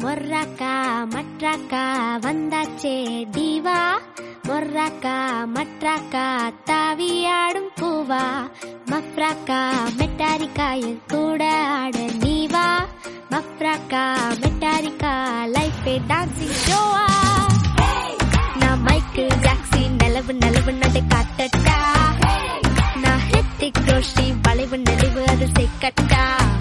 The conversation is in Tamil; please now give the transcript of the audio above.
மொர்ராக்கா மட்ராக்கா வந்தாச்சே தீவா மொர்ராக்கா மட்ராக்கா தாவியாடும் பூவா மஃப்ராக்கா மெட்டாரிக்கா என் கூட ஆட நீவா மஃப்ராக்கா மெட்டாரிக்கா லைஃபே டான்சிங் ஷோவா நான் மைக்கேல் ஜாக்சன் நிலவு நிலவு நடை காட்டட்டா நான் ஹெத்திக் ரோஷி வளைவு நெளிவு அது செக்கட்டா